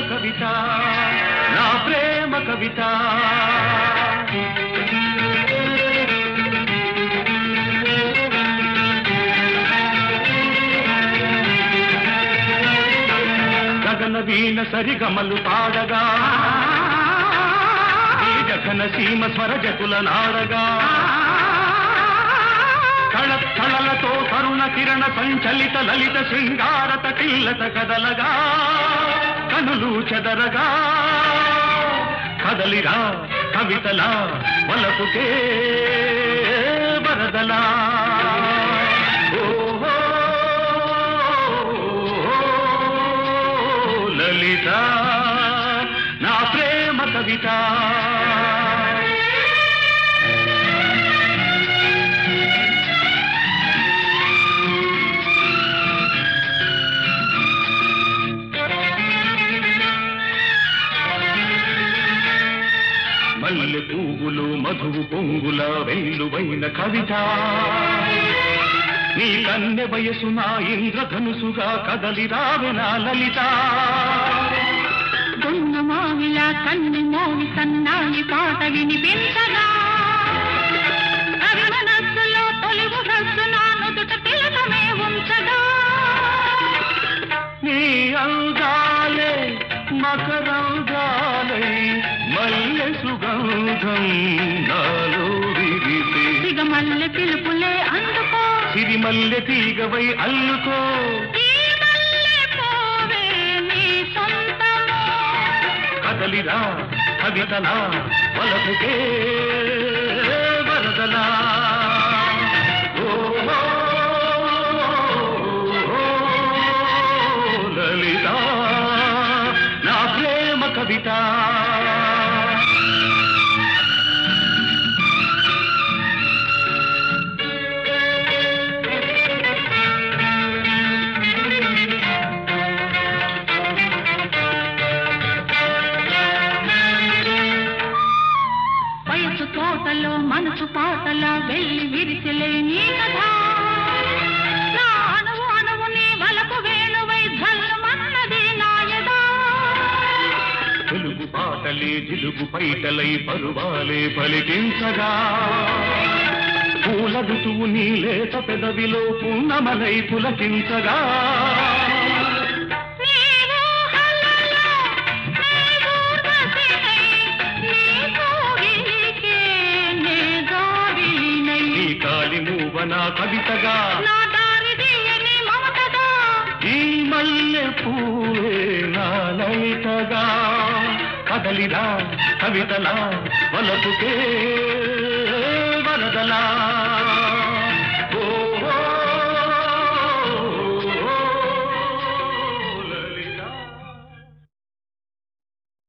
కవిత నా ప్రేమ కవిత గగన వీణ సరిగమలు పాడగా ఈ జఘన సీమ స్వరజకుల నాడగా కళ కళలతో తరుణ కిరణ సంచలిత లలిత శృంగారత కిల్లత కదలగా కనులు చెదరగా కదలిరా కవితలా వలపుకే వరదలా ఓహో లలిత నా ప్రేమ కవిత మల్లె పువ్వులు మధువు పొంగుల వెల్లువైన కవిత నీ కన్నె వయసు నా ఇంద్రధనుసుగా కదలి రావెనా లలిత దొన్న మావిలా కన్ను మోవి సన్నాయి పాట వినిపించగా కవి మనస్సులో తొలి ఉరస్సు నా నుదుట తిలకమే ఉంచగా నీ అందాలే మకరంగాలై మల్లె సుగంధం నాలో విరితే సిగమల్లె పిలుపులే అందుకో సిరిమల్లె తీగవై అల్లుకో ఈ మల్లె పోవే నీ సొంతము కదలిరా కవితలా వలపుకే వరదలా ఓహో, లలిత నా ప్రేమ కవిత వయసు తోటలో మనసు పాటల వెళ్ళి విరిసిలే నీ కథ నా అణువు అణువు నీ వలపు వేణువై ధల్లుమన్నది నాయదా తెలుగు పాటలే జిలుగు పైటలై పరువాలే పలికించగా పూల ఋతువు నీ లేత పెదవిలో పున్నమలై పులకించగా నీవు హలలో నీవు రసికై నీ కోగిలికే నే గావినై నీ కాలి మూవన కవితగా నా దారి తీయని మమతగా ఈ మల్లె పూవే నా లలితగా కదలిరా కవితలా వలపుకే వరదలా